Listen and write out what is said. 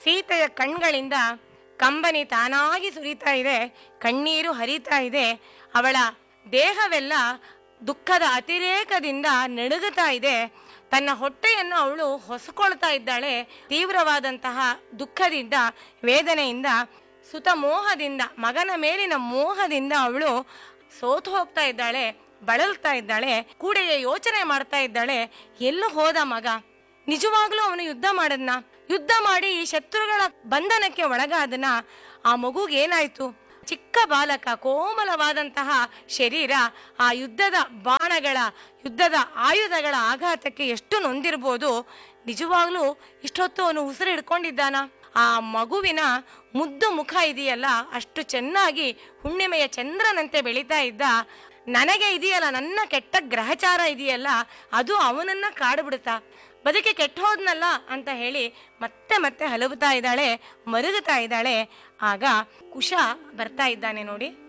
ಸೀತೆಯ ಕಣ್ಗಳಿಂದ ಕಂಬನಿ ತಾನಾಗಿ ಸುರಿತಾ ಇದೆ ಕಣ್ಣೀರು ಹರಿತಾ ಇದೆ ಅವಳ ದೇಹವೆಲ್ಲ ದುಃಖದ ಅತಿರೇಕದಿಂದ ನಡುಗುತ್ತಾ ಇದೆ ತನ್ನ ಹೊಟ್ಟೆಯನ್ನು ಅವಳು ಹೊಸಕೊಳ್ತಾ ಇದ್ದಾಳೆ ತೀವ್ರವಾದಂತಹ ದುಃಖದಿಂದ ವೇದನೆಯಿಂದ ಸುತ ಮೋಹದಿಂದ ಮಗನ ಮೇಲಿನ ಮೋಹದಿಂದ ಅವಳು ಸೋತು ಹೋಗ್ತಾ ಇದ್ದಾಳೆ ಬಳಲ್ತಾ ಇದ್ದಾಳೆ ಕೂಡೆಯ ಯೋಚನೆ ಮಾಡ್ತಾ ಇದ್ದಾಳೆ ಎಲ್ಲೂ ಹೋದ ಮಗ ನಿಜವಾಗ್ಲೂ ಅವನು ಯುದ್ಧ ಮಾಡದ್ನ ಯುದ್ಧ ಮಾಡಿ ಈ ಶತ್ರುಗಳ ಬಂಧನಕ್ಕೆ ಒಳಗಾದನ ಆ ಮಗುಗೆ ಏನಾಯ್ತು ಚಿಕ್ಕ ಬಾಲಕ ಕೋಮಲವಾದಂತಹ ಶರೀರ ಆ ಯುದ್ಧದ ಬಾಣಗಳ ಯುದ್ಧದ ಆಯುಧಗಳ ಆಘಾತಕ್ಕೆ ಎಷ್ಟು ನೊಂದಿರ್ಬೋದು ನಿಜವಾಗ್ಲೂ ಇಷ್ಟೊತ್ತು ಅವನು ಉಸಿರು ಹಿಡ್ಕೊಂಡಿದ್ದಾನ ಆ ಮಗುವಿನ ಮುದ್ದು ಮುಖ ಇದೆಯಲ್ಲ ಅಷ್ಟು ಚೆನ್ನಾಗಿ ಹುಣ್ಣಿಮೆಯ ಚಂದ್ರನಂತೆ ಬೆಳೀತಾ ಇದ್ದ ನನಗೆ ಇದೆಯಲ್ಲ ನನ್ನ ಕೆಟ್ಟ ಗ್ರಹಚಾರ ಇದೆಯಲ್ಲ ಅದು ಅವನನ್ನ ಕಾಡ್ಬಿಡುತ್ತಾ ಬದುಕಿ ಕೆಟ್ಟ ಹೋದ್ನಲ್ಲ ಅಂತ ಹೇಳಿ ಮತ್ತೆ ಮತ್ತೆ ಹಲವುತ್ತಾ ಇದ್ದಾಳೆ ಮರುಗುತ್ತಾ ಇದ್ದಾಳೆ ಆಗ ಕುಶ ಬರ್ತಾ ಇದ್ದಾನೆ ನೋಡಿ